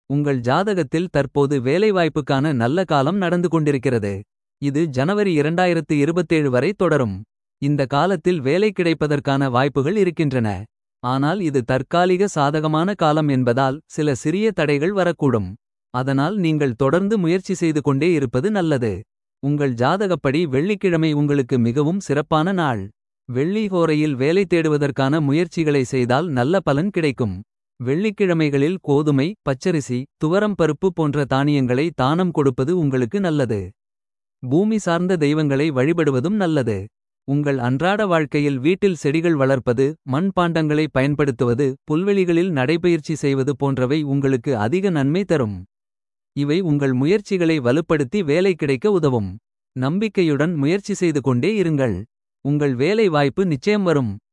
உங்கள் ஜாதகத்தில் தற்போது வேலைவாய்ப்புக்கான நல்ல காலம் நடந்து கொண்டிருக்கிறது. இது ஜனவரி 2027 வரை தொடரும். இந்த காலத்தில் வேலை கிடைப்பதற்கான வாய்ப்புகள் இருக்கின்றன. ஆனால் இது தற்காலிக சாதகமான காலம் என்பதால் சில சிறிய தடைகள் வரக்கூடும். அதனால் நீங்கள் தொடர்ந்து முயற்சி செய்து கொண்டே இருப்பது நல்லது. உங்கள் ஜாதகப்படி வெள்ளிக்கிழமை உங்களுக்கு மிகவும் சிறப்பான நாள். வெள்ளி ஹோரையில் வேலை தேடுவதற்கான முயற்சிகளை செய்தால் நல்ல பலன் கிடைக்கும். வெள்ளிக்கிழமைகளில் கோதுமை பச்சரிசி துவரம் பருப்பு போன்ற தானியங்களை தானம் கொடுப்பது உங்களுக்கு நல்லது. பூமி சார்ந்த தெய்வங்களை வழிபடுவதும் நல்லது. உங்கள் அன்றாட வாழ்க்கையில் வீட்டில் செடிகள் வளர்ப்பது. மண் பாண்டங்களை பயன்படுத்துவது புல்வெளிகளில் நடைபயிற்சி செய்வது போன்றவை உங்களுக்கு அதிக நன்மை தரும். இவை உங்கள் முயற்சிகளை வலுப்படுத்தி வேலை கிடைக்க உதவும். நம்பிக்கையுடன் முயற்சி செய்து கொண்டே இருங்கள். உங்கள் வேலை வாய்ப்பு நிச்சயம் வரும்.